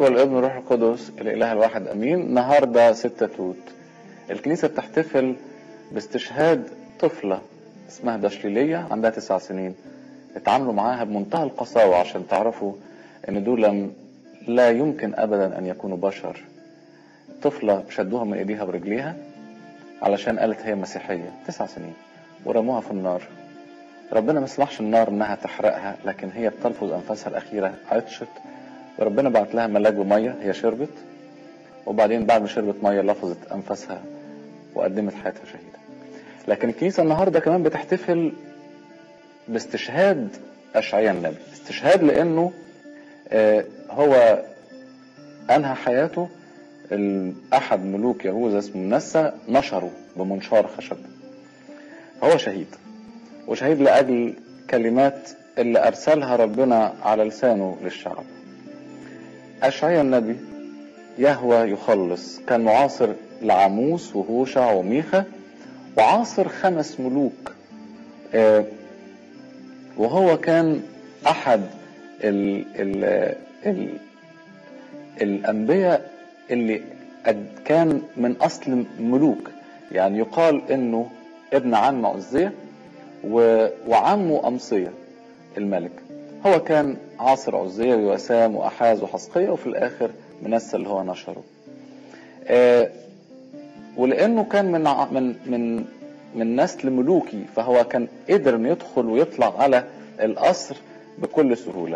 والابن والروح القدس الاله الواحد امين النهارده ستة توت الكنيسه بتحتفل باستشهاد طفله اسمها دشليليه عندها تسع سنين اتعاملوا معاها بمنتهى القساوه عشان تعرفوا ان دول لا يمكن ابدا ان يكونوا بشر طفله شدوها من ايديها ورجليها علشان قالت هي مسيحيه تسع سنين ورموها في النار ربنا ما سمحش النار انها تحرقها لكن هي بتلفظ انفاسها الاخيره عطشت وربنا بعت لها ملاك بميه هي شربت وبعدين بعد ما شربت ميه لفظت انفاسها وقدمت حياتها شهيده لكن الكنيسه النهارده كمان بتحتفل باستشهاد اشعياء النبي استشهاد لانه آه هو انهى حياته احد ملوك يهوذا اسمه منسى نشره بمنشار خشب هو شهيد وشهيد لاجل كلمات اللي ارسلها ربنا على لسانه للشعب اشعياء النبي يهوى يخلص كان معاصر لعموس وهوشع وميخا وعاصر خمس ملوك آه وهو كان احد ال ال ال الانبياء اللي كان من اصل ملوك يعني يقال انه ابن عم عزيه وعمه امصيه الملك هو كان عاصر عزيه ووسام واحاز وحسقيه وفي الاخر منسى اللي هو نشره آه ولانه كان من من من من نسل ملوكي فهو كان قدر انه يدخل ويطلع على القصر بكل سهوله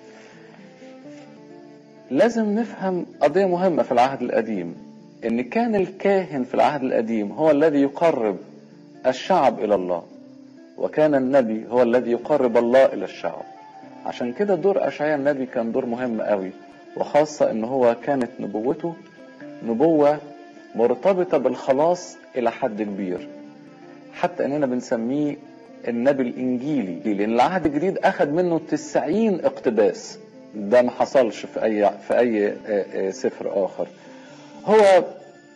لازم نفهم قضيه مهمه في العهد القديم ان كان الكاهن في العهد القديم هو الذي يقرب الشعب الى الله وكان النبي هو الذي يقرب الله الى الشعب عشان كده دور اشعياء النبي كان دور مهم قوي وخاصه ان هو كانت نبوته نبوه مرتبطه بالخلاص الى حد كبير حتى اننا بنسميه النبي الانجيلي لان العهد الجديد اخذ منه 90 اقتباس ده ما حصلش في اي في اي سفر اخر هو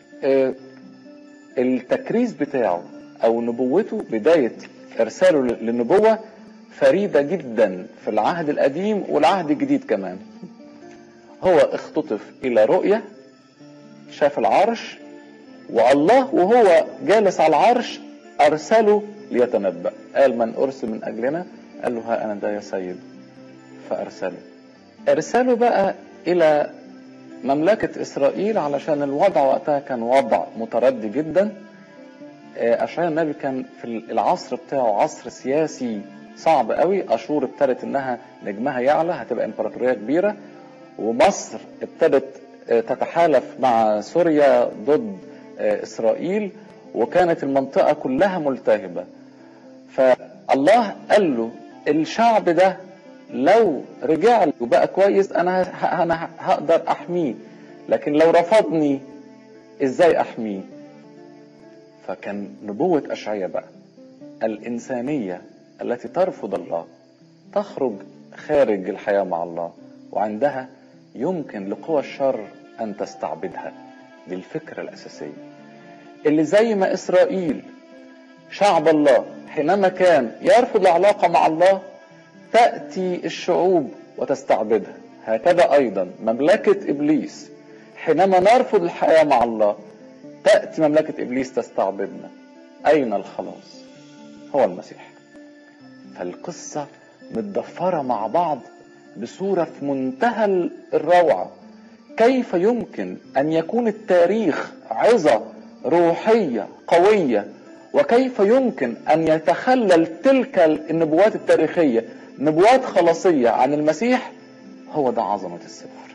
التكريس بتاعه او نبوته بدايه ارساله للنبوه فريده جدا في العهد القديم والعهد الجديد كمان هو اختطف الى رؤيه شاف العرش والله وهو جالس على العرش ارسله ليتنبأ قال من ارسل من اجلنا قال له ها انا ده يا سيد فارسله ارسله بقى الى مملكة اسرائيل علشان الوضع وقتها كان وضع متردي جدا اشعياء النبي كان في العصر بتاعه عصر سياسي صعب قوي اشور ابتدت انها نجمها يعلى هتبقى امبراطوريه كبيره ومصر ابتدت تتحالف مع سوريا ضد اسرائيل وكانت المنطقه كلها ملتهبه فالله قال له الشعب ده لو رجع لي وبقى كويس انا انا هقدر احميه لكن لو رفضني ازاي احميه فكان نبوة أشعية بقى الإنسانية التي ترفض الله تخرج خارج الحياة مع الله وعندها يمكن لقوى الشر أن تستعبدها دي الفكرة الأساسية اللي زي ما إسرائيل شعب الله حينما كان يرفض العلاقة مع الله تأتي الشعوب وتستعبدها هكذا أيضا مملكة إبليس حينما نرفض الحياة مع الله تأتي مملكة إبليس تستعبدنا أين الخلاص هو المسيح فالقصة متضفرة مع بعض بصورة في منتهى الروعة كيف يمكن أن يكون التاريخ عظة روحية قوية وكيف يمكن أن يتخلل تلك النبوات التاريخية نبوات خلاصية عن المسيح هو ده عظمة السفر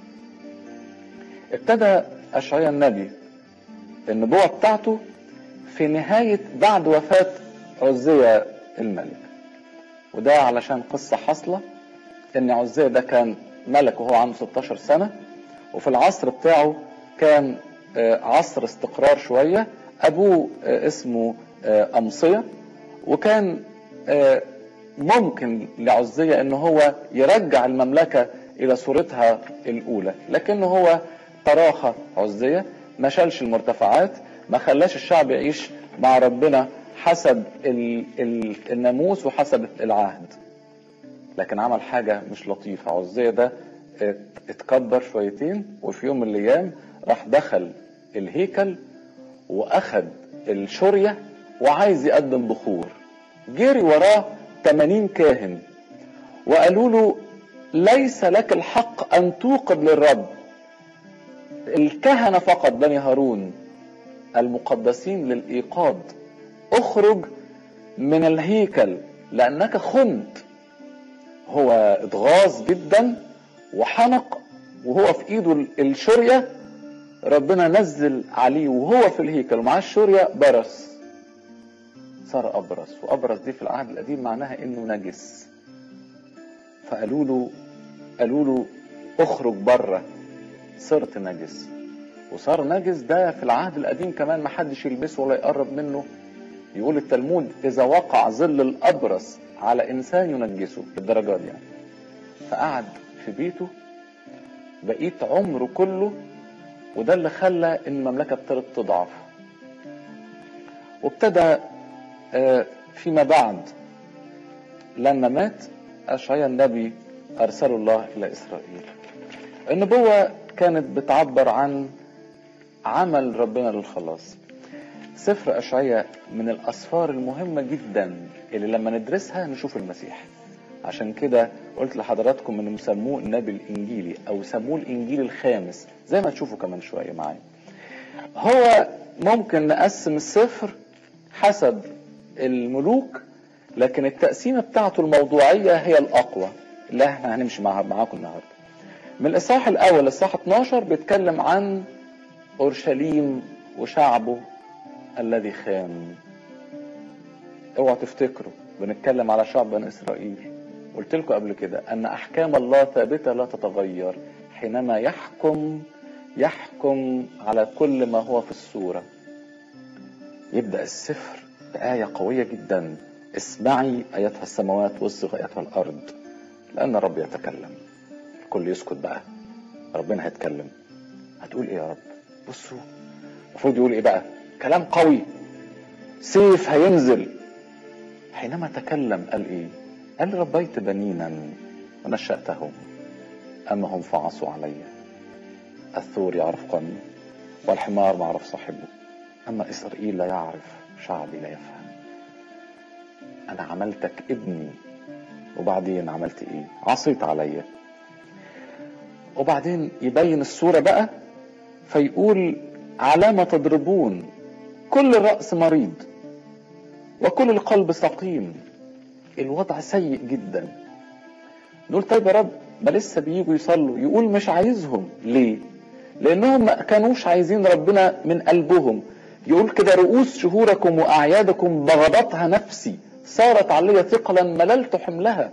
ابتدى أشعياء النبي النبوة بتاعته في نهاية بعد وفاة عزية الملك وده علشان قصة حاصلة ان عزية ده كان ملك وهو عنده 16 سنة وفي العصر بتاعه كان عصر استقرار شوية ابوه اسمه امصية وكان ممكن لعزية ان هو يرجع المملكة الى صورتها الاولى لكنه هو تراخى عزية ما شالش المرتفعات ما خلاش الشعب يعيش مع ربنا حسب ال ال الناموس وحسب العهد لكن عمل حاجة مش لطيفة عزية ده ات- اتكبر شويتين وفي يوم من الايام راح دخل الهيكل واخد الشورية وعايز يقدم بخور جري وراه 80 كاهن وقالوا له ليس لك الحق ان توقد للرب الكهنة فقط بني هارون المقدسين للإيقاد اخرج من الهيكل لأنك خنت هو اتغاظ جدا وحنق وهو في ايده الشورية ربنا نزل عليه وهو في الهيكل ومعاه الشورية برص صار أبرص وأبرص دي في العهد القديم معناها إنه نجس فقالوا له قالوا له اخرج بره صرت نجس وصار نجس ده في العهد القديم كمان ما حدش يلبسه ولا يقرب منه يقول التلمود اذا وقع ظل الابرص على انسان ينجسه للدرجات دي يعني فقعد في بيته بقيت عمره كله وده اللي خلى ان المملكه ابتدت تضعف وابتدى آه، فيما بعد لما مات اشعيا النبي ارسله الله الى اسرائيل النبوه كانت بتعبر عن عمل ربنا للخلاص سفر أشعية من الأسفار المهمة جدا اللي لما ندرسها نشوف المسيح عشان كده قلت لحضراتكم ان مسموه النبي الانجيلي او سموه الانجيل الخامس زي ما تشوفوا كمان شويه معايا هو ممكن نقسم السفر حسب الملوك لكن التقسيمه بتاعته الموضوعيه هي الاقوى اللي احنا هنمشي مع معاكم النهارده من الاصحاح الاول للاصحاح 12 بيتكلم عن اورشليم وشعبه الذي خان اوعوا تفتكروا بنتكلم على شعب بني اسرائيل قلت لكم قبل كده ان احكام الله ثابته لا تتغير حينما يحكم يحكم على كل ما هو في الصوره يبدا السفر بايه قويه جدا اسمعي ايتها السماوات واصغ ايتها الارض لان الرب يتكلم الكل يسكت بقى ربنا هيتكلم هتقول ايه يا رب بصوا المفروض يقول ايه بقى كلام قوي سيف هينزل حينما تكلم قال ايه قال ربيت بنينا ونشأتهم اما هم فعصوا علي الثور يعرف قومي والحمار ما عرف صاحبه اما اسرائيل لا يعرف شعبي لا يفهم انا عملتك ابني وبعدين عملت ايه عصيت عليا وبعدين يبين الصورة بقى فيقول على ما تضربون كل الرأس مريض وكل القلب سقيم الوضع سيء جدا نقول طيب يا رب ما لسه بييجوا يصلوا يقول مش عايزهم ليه لانهم ما كانوش عايزين ربنا من قلبهم يقول كده رؤوس شهوركم واعيادكم بغضتها نفسي صارت علي ثقلا مللت حملها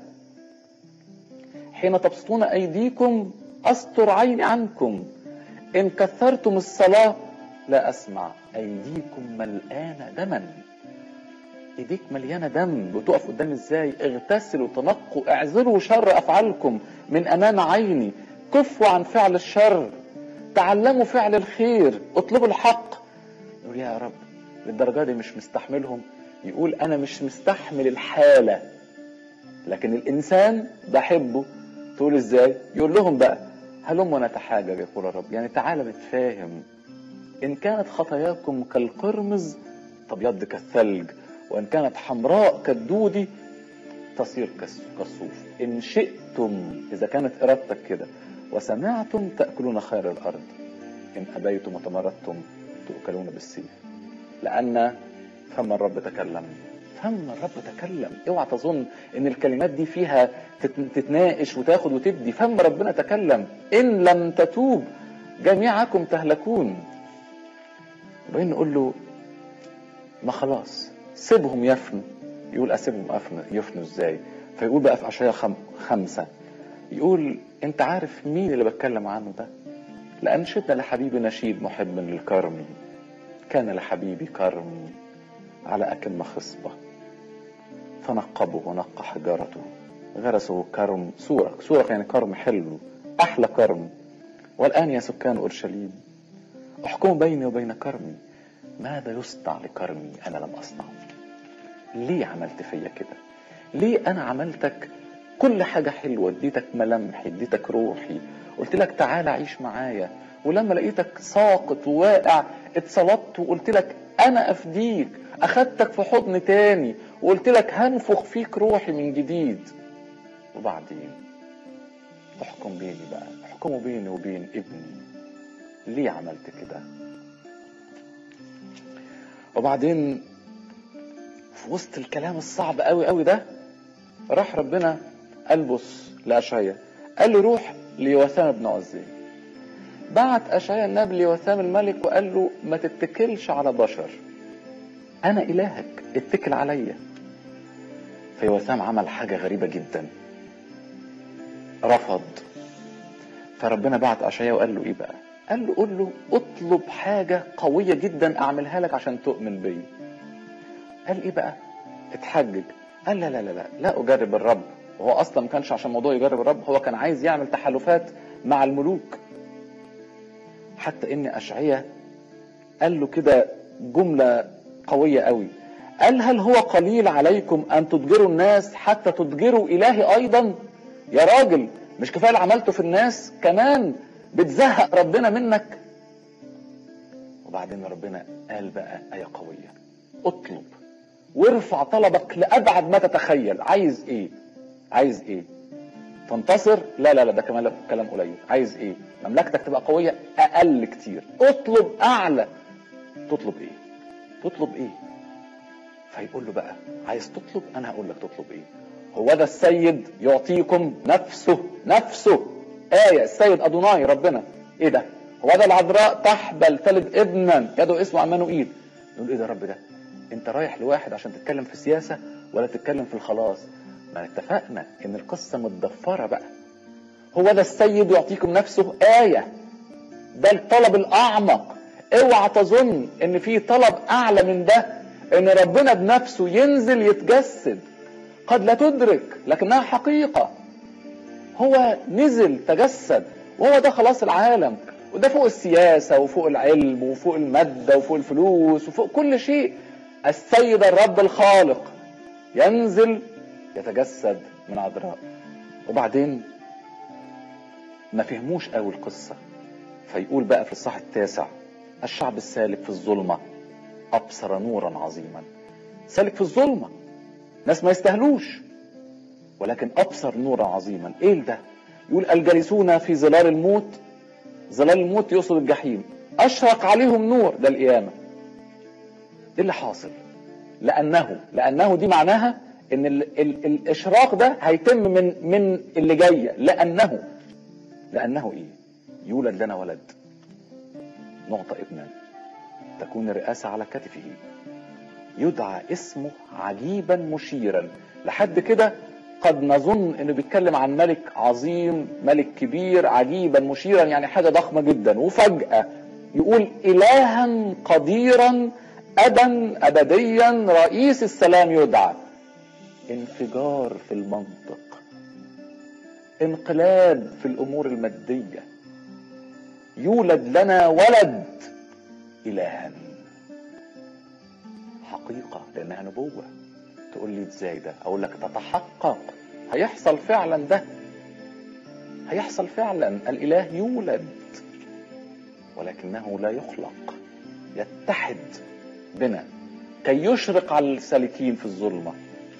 حين تبسطون ايديكم استر عيني عنكم ان كثرتم الصلاه لا اسمع ايديكم ملآنه دما ايديك مليانه دم بتقف قدامي ازاي اغتسلوا تنقوا اعذروا شر افعالكم من امام عيني كفوا عن فعل الشر تعلموا فعل الخير اطلبوا الحق يقول يا رب للدرجه دي مش مستحملهم يقول انا مش مستحمل الحاله لكن الانسان بحبه تقول ازاي يقول لهم بقى هلم ونتحاجج يقول الرب يعني تعالى نتفاهم ان كانت خطاياكم كالقرمز تبيض كالثلج وان كانت حمراء كالدودي تصير كالصوف ان شئتم اذا كانت ارادتك كده وسمعتم تاكلون خير الارض ان ابيتم وتمردتم تؤكلون بالسيف لان فم الرب تكلم فم الرب تكلم اوعى تظن ان الكلمات دي فيها تتناقش وتاخد وتدي فم ربنا تكلم ان لم تتوب جميعكم تهلكون وبعدين نقول له ما خلاص سيبهم يفنوا يقول اسيبهم يفنوا ازاي فيقول بقى في اشعياء خم... خمسة يقول انت عارف مين اللي بتكلم عنه ده لأنشدنا لحبيبي نشيد محب للكرم كان لحبيبي كرم على أكم خصبة فنقبه ونقى حجارته غرسه كرم سورة سورة يعني كرم حلو أحلى كرم والآن يا سكان أورشليم احكموا بيني وبين كرمي ماذا يصنع لكرمي أنا لم أصنع ليه عملت فيا كده ليه أنا عملتك كل حاجة حلوة اديتك ملامح اديتك روحي قلت لك تعالى عيش معايا ولما لقيتك ساقط وواقع اتصلبت وقلت لك انا افديك اخدتك في حضن تاني وقلت لك هنفخ فيك روحي من جديد وبعدين احكم بيني بقى احكموا بيني وبين ابني ليه عملت كده وبعدين في وسط الكلام الصعب قوي قوي ده راح ربنا قال بص لأشعيا قال له روح ليوثام بن عزيز بعت أشعيا النبي ليوثام الملك وقال له ما تتكلش على بشر أنا إلهك اتكل عليا فيوثام عمل حاجة غريبة جدا رفض فربنا بعت أشعيا وقال له إيه بقى قال له قول له اطلب حاجة قوية جدا أعملها لك عشان تؤمن بي قال إيه بقى اتحجج قال لا لا لا لا لا أجرب الرب وهو أصلا ما كانش عشان موضوع يجرب الرب هو كان عايز يعمل تحالفات مع الملوك حتى إن أشعية قال له كده جملة قوية قوي قال هل هو قليل عليكم أن تضجروا الناس حتى تضجروا إلهي أيضا يا راجل مش كفاية اللي عملته في الناس كمان بتزهق ربنا منك وبعدين ربنا قال بقى آية قوية اطلب وارفع طلبك لأبعد ما تتخيل عايز ايه عايز ايه تنتصر لا لا لا ده كمان كلام قليل عايز ايه مملكتك تبقى قوية اقل كتير اطلب اعلى تطلب ايه تطلب ايه فيقول له بقى عايز تطلب انا هقول لك تطلب ايه هو ده السيد يعطيكم نفسه نفسه آية السيد أدوناي ربنا إيه ده؟ هو ده العذراء تحبل تلد ابنا يدعو اسمه عمانوئيل نقول إيه ده رب ده؟ أنت رايح لواحد عشان تتكلم في سياسة ولا تتكلم في الخلاص؟ ما اتفقنا إن القصة متضفرة بقى هو ده السيد يعطيكم نفسه آية ده الطلب الأعمق اوعى تظن إن في طلب أعلى من ده إن ربنا بنفسه ينزل يتجسد قد لا تدرك لكنها حقيقة هو نزل تجسد وهو ده خلاص العالم وده فوق السياسة وفوق العلم وفوق المادة وفوق الفلوس وفوق كل شيء السيد الرب الخالق ينزل يتجسد من عذراء وبعدين ما فهموش قوي القصة فيقول بقى في الصح التاسع الشعب السالك في الظلمة أبصر نورا عظيما سالك في الظلمة ناس ما يستاهلوش ولكن ابصر نورا عظيما ايه ده يقول الجالسون في ظلال الموت ظلال الموت يقصد الجحيم اشرق عليهم نور ده القيامه ايه اللي حاصل لانه لانه دي معناها ان ال ال الاشراق ده هيتم من من اللي جايه لانه لانه ايه يولد لنا ولد نعطى ابنا تكون الرئاسه على كتفه يدعى اسمه عجيبا مشيرا لحد كده قد نظن انه بيتكلم عن ملك عظيم ملك كبير عجيبا مشيرا يعني حاجه ضخمه جدا وفجاه يقول الها قديرا ابا ابديا رئيس السلام يدعى انفجار في المنطق انقلاب في الامور الماديه يولد لنا ولد الها حقيقه لانها نبوه تقول لي ازاي ده اقول لك تتحقق هيحصل فعلا ده هيحصل فعلا الاله يولد ولكنه لا يخلق يتحد بنا كي يشرق على السالكين في الظلمة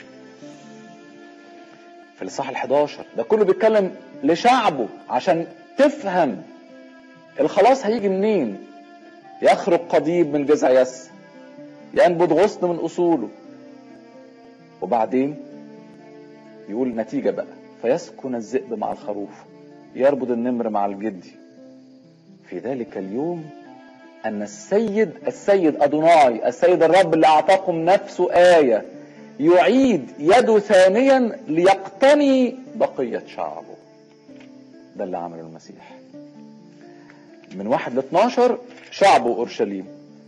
في الإصحاح ال11 ده كله بيتكلم لشعبه عشان تفهم الخلاص هيجي منين يخرج قضيب من جذع يس ينبت غصن من أصوله وبعدين يقول نتيجة بقى فيسكن الذئب مع الخروف يربط النمر مع الجدي في ذلك اليوم أن السيد السيد أدوناي السيد الرب اللي أعطاكم نفسه آية يعيد يده ثانيا ليقتني بقية شعبه ده اللي عمله المسيح من واحد ل 12 شعبه أورشليم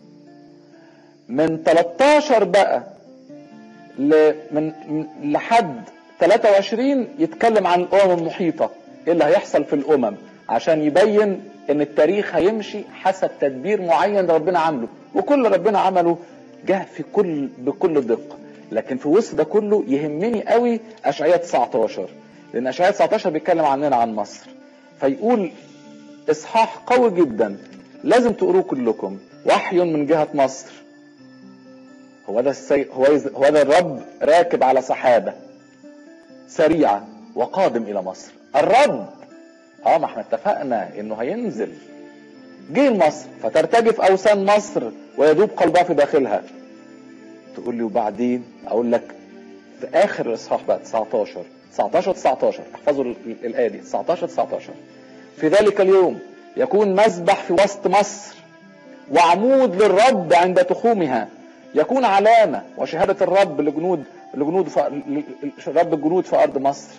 من 13 بقى من لحد 23 يتكلم عن الامم المحيطه ايه اللي هيحصل في الامم عشان يبين ان التاريخ هيمشي حسب تدبير معين ربنا عامله وكل ربنا عمله جه في كل بكل دقه لكن في وسط ده كله يهمني قوي اشعياء 19 لان اشعياء 19 بيتكلم عننا عن مصر فيقول اصحاح قوي جدا لازم تقروه كلكم وحي من جهه مصر هو ده السي... هو هو ده الرب راكب على سحابه سريعه وقادم الى مصر الرب اه ما احنا اتفقنا انه هينزل جه لمصر فترتجف اوثان مصر ويذوب قلبها في داخلها تقول لي وبعدين اقول لك في اخر الاصحاح بقى 19 19 19 احفظوا الايه دي 19 19 في ذلك اليوم يكون مذبح في وسط مصر وعمود للرب عند تخومها يكون علامه وشهاده الرب لجنود لجنود ف... رب الجنود في ارض مصر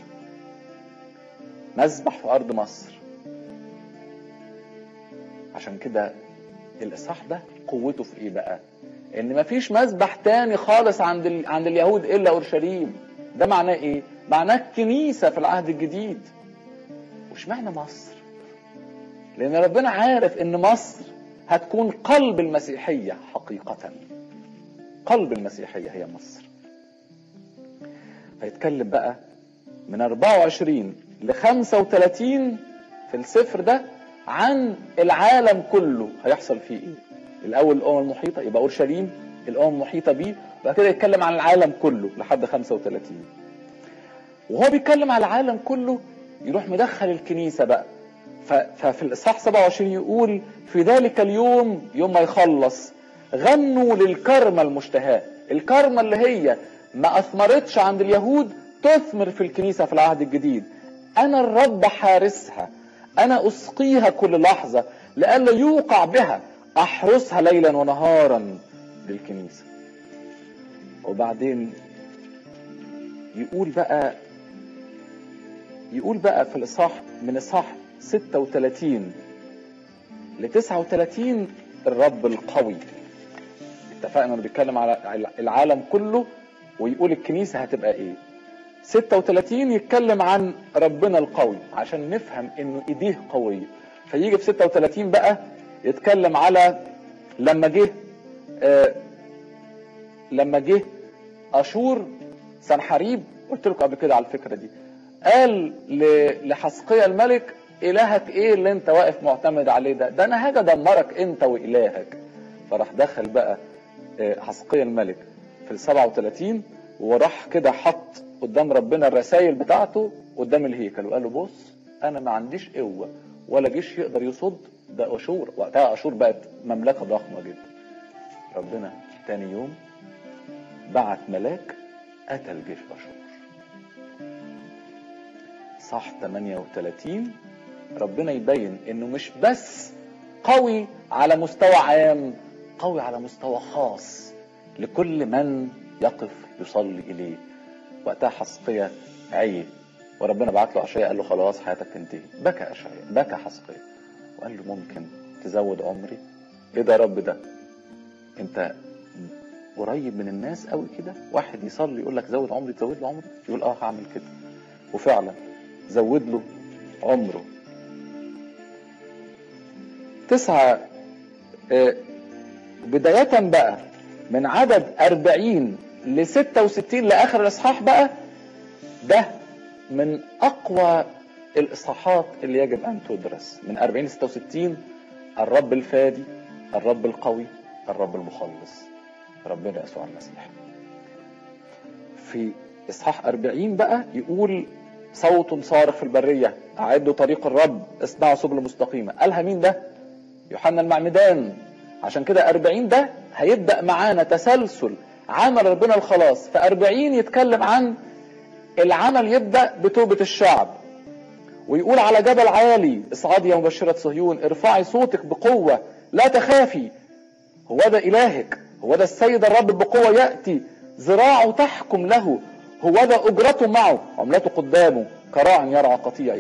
مذبح في ارض مصر عشان كده الاصحاح ده قوته في ايه بقى ان مفيش مذبح تاني خالص عند ال... عند اليهود الا اورشليم ده معناه ايه معناه الكنيسه في العهد الجديد وش معنى مصر لان ربنا عارف ان مصر هتكون قلب المسيحيه حقيقه قلب المسيحيه هي مصر هيتكلم بقى من 24 ل 35 في السفر ده عن العالم كله هيحصل فيه ايه الاول الامم المحيطه يبقى اورشليم الامم المحيطه بيه وبعد كده يتكلم عن العالم كله لحد 35 وهو بيتكلم على العالم كله يروح مدخل الكنيسه بقى ففي الاصحاح 27 يقول في ذلك اليوم يوم ما يخلص غنوا للكرمه المشتهاه الكرمه اللي هي ما اثمرتش عند اليهود تثمر في الكنيسه في العهد الجديد انا الرب حارسها انا اسقيها كل لحظه لئلا يوقع بها احرسها ليلا ونهارا للكنيسه وبعدين يقول بقى يقول بقى في الاصحاح من اصحاح 36 ل 39 الرب القوي اتفقنا انه بيتكلم على العالم كله ويقول الكنيسه هتبقى ايه 36 يتكلم عن ربنا القوي عشان نفهم انه ايديه قويه فيجي في 36 بقى يتكلم على لما جه آه لما جه اشور سنحريب قلت لكم قبل كده على الفكره دي قال لحسقيا الملك الهك ايه اللي انت واقف معتمد عليه ده ده انا هاجي ادمرك انت والهك فراح دخل بقى حسقيا الملك في ال 37 وراح كده حط قدام ربنا الرسائل بتاعته قدام الهيكل وقال له بص انا ما عنديش قوه ولا جيش يقدر يصد ده اشور وقتها اشور بقت مملكه ضخمه جدا ربنا تاني يوم بعت ملاك قتل جيش اشور صح 38 ربنا يبين انه مش بس قوي على مستوى عام قوي على مستوى خاص لكل من يقف يصلي اليه وقتها حسقية عي وربنا بعت له اشعياء قال له خلاص حياتك تنتهي بكى اشعياء بكى حسقية وقال له ممكن تزود عمري ايه ده يا رب ده انت قريب من الناس قوي كده واحد يصلي يقول لك زود عمري تزود له عمري يقول اه هعمل كده وفعلا زود له عمره تسعة آه بداية بقى من عدد أربعين لستة وستين لآخر الإصحاح بقى ده من أقوى الإصحاحات اللي يجب أن تدرس من أربعين لستة وستين الرب الفادي الرب القوي الرب المخلص ربنا يسوع المسيح في إصحاح أربعين بقى يقول صوت صارخ في البرية أعدوا طريق الرب اصنعوا سبل مستقيمة قالها مين ده يوحنا المعمدان عشان كده أربعين ده هيبدأ معانا تسلسل عمل ربنا الخلاص فأربعين يتكلم عن العمل يبدأ بتوبة الشعب ويقول على جبل عالي اصعدي يا مبشرة صهيون ارفعي صوتك بقوة لا تخافي هو ده إلهك هو ده السيد الرب بقوة يأتي ذراعه تحكم له هو ده أجرته معه عملته قدامه كراع يرعى قطيعه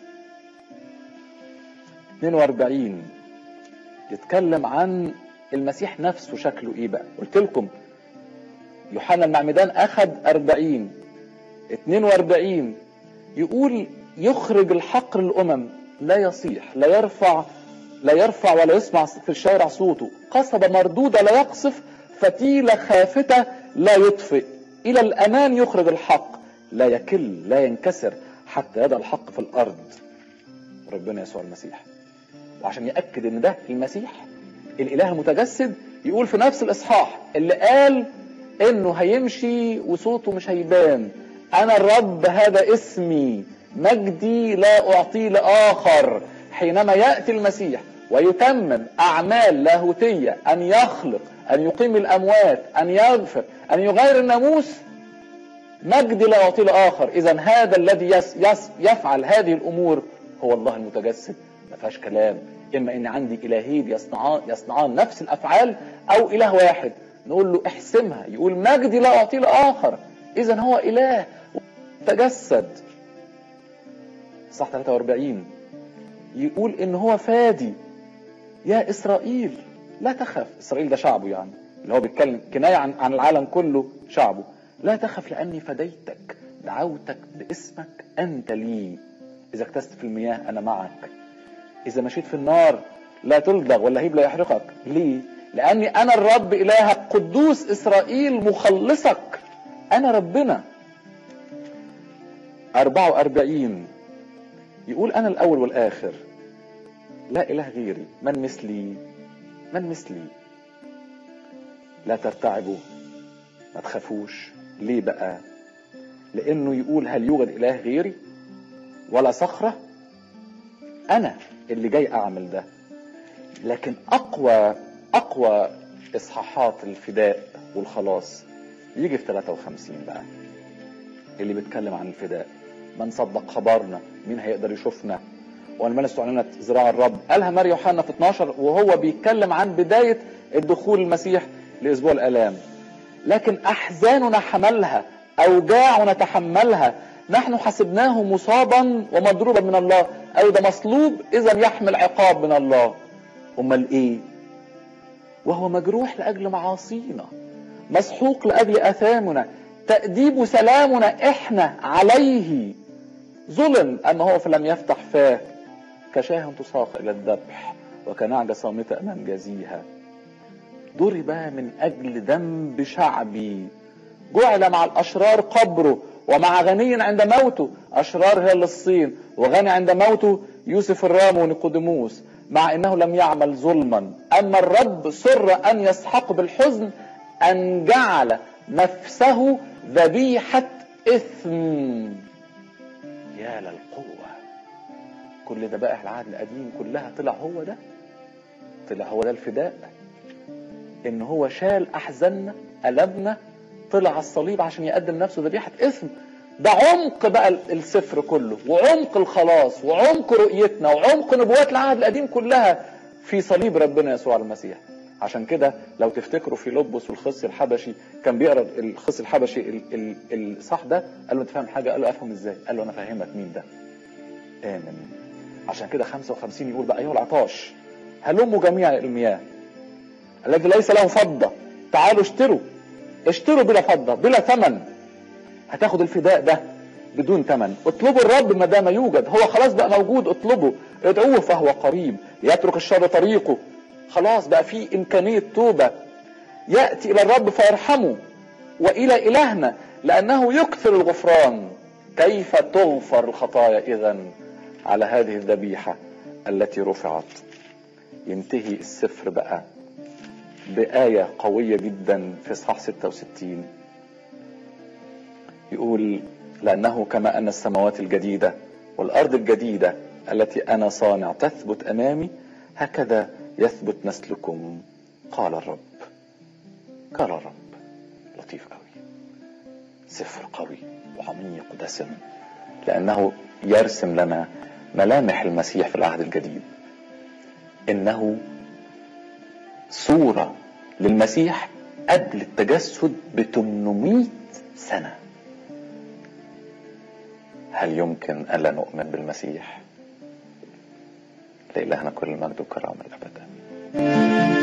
42 يتكلم عن المسيح نفسه شكله ايه بقى قلت لكم يوحنا المعمدان اخذ 40 42 يقول يخرج الحقر الامم لا يصيح لا يرفع لا يرفع ولا يسمع في الشارع صوته قصبة مردودة لا يقصف فتيلة خافتة لا يطفئ إلى الأمان يخرج الحق لا يكل لا ينكسر حتى يدع الحق في الارض ربنا يسوع المسيح وعشان ياكد ان ده المسيح الاله المتجسد يقول في نفس الاصحاح اللي قال انه هيمشي وصوته مش هيبان انا الرب هذا اسمي مجدي لا اعطيه لاخر حينما ياتي المسيح ويتمم اعمال لاهوتيه ان يخلق ان يقيم الاموات ان يغفر ان يغير الناموس مجد لا يعطيه لاخر اذا هذا الذي يس يس يفعل هذه الامور هو الله المتجسد ما فيهاش كلام اما ان عندي الهين يصنعان يصنعان نفس الافعال او اله واحد نقول له احسمها يقول مجدي لا اعطيه لاخر اذا هو اله تجسد صح 43 يقول ان هو فادي يا اسرائيل لا تخف اسرائيل ده شعبه يعني اللي هو بيتكلم كنايه عن عن العالم كله شعبه لا تخف لاني فديتك دعوتك باسمك انت لي اذا اكتست في المياه انا معك اذا مشيت في النار لا تلدغ واللهيب لا يحرقك ليه لاني انا الرب الهك قدوس اسرائيل مخلصك انا ربنا 44 يقول انا الاول والاخر لا اله غيري من مثلي من مثلي لا ترتعبوا ما تخافوش ليه بقى لانه يقول هل يوجد اله غيري ولا صخره انا اللي جاي اعمل ده لكن اقوى اقوى اصحاحات الفداء والخلاص يجي في 53 بقى اللي بيتكلم عن الفداء من صدق خبرنا مين هيقدر يشوفنا ولما استعلنت ذراع الرب قالها ماري يوحنا في 12 وهو بيتكلم عن بدايه الدخول المسيح لاسبوع الالام لكن احزاننا حملها اوجاعنا تحملها نحن حسبناه مصابا ومضروبا من الله اي ده مصلوب اذا يحمل عقاب من الله امال ايه وهو مجروح لاجل معاصينا مسحوق لاجل اثامنا تاديب سلامنا احنا عليه ظلم اما هو فلم يفتح فاه كشاه تساق الى الذبح وكنعجه صامته امام جزيها ضرب من اجل ذنب شعبي جعل مع الاشرار قبره ومع غني عند موته اشرار هي للصين وغني عند موته يوسف الرام ونيقوديموس مع انه لم يعمل ظلما اما الرب سر ان يسحق بالحزن ان جعل نفسه ذبيحه اثم يا للقوه كل ذبائح العهد القديم كلها طلع هو ده طلع هو ده الفداء ان هو شال احزاننا المنا طلع على الصليب عشان يقدم نفسه ذبيحه اثم ده عمق بقى السفر كله وعمق الخلاص وعمق رؤيتنا وعمق نبوات العهد القديم كلها في صليب ربنا يسوع المسيح عشان كده لو تفتكروا في لبس والخصي الحبشي كان بيقرا الخصي الحبشي الصح ده قال له انت فاهم حاجه قال له افهم ازاي قال له انا فاهمك مين ده امن عشان كده 55 يقول بقى ايها العطاش هلموا جميع المياه الذي ليس له فضه تعالوا اشتروا اشتروا بلا فضه بلا ثمن هتاخد الفداء ده بدون ثمن اطلبوا الرب ما دام يوجد هو خلاص بقى موجود اطلبه ادعوه فهو قريب يترك الشر طريقه خلاص بقى في امكانيه توبه ياتي الى الرب فيرحمه والى الهنا لانه يكثر الغفران كيف تغفر الخطايا اذا على هذه الذبيحه التي رفعت ينتهي السفر بقى بآية قوية جدا في إصحاح 66 يقول لأنه كما أن السماوات الجديدة والأرض الجديدة التي أنا صانع تثبت أمامي هكذا يثبت نسلكم قال الرب قال الرب لطيف قوي سفر قوي وعميق ودسم لأنه يرسم لنا ملامح المسيح في العهد الجديد إنه صورة للمسيح قبل التجسد ب 800 سنة هل يمكن ألا نؤمن بالمسيح؟ لإلهنا كل المجد والكرامة الأبد